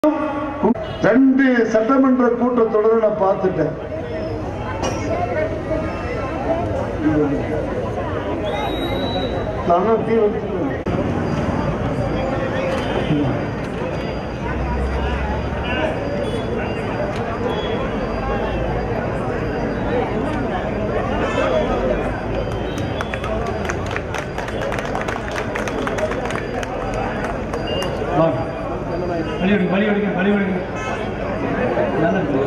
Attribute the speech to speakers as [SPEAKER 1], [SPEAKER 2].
[SPEAKER 1] ரெண்டு சட்டமன்ற கூட்டத்தொடரை நான் பார்த்துட்டேன் தானா தீ வச்சுக்கணும்.
[SPEAKER 2] வாங்க. வழி விடுங்க வழி விடுங்க வழி விடுங்க நல்லது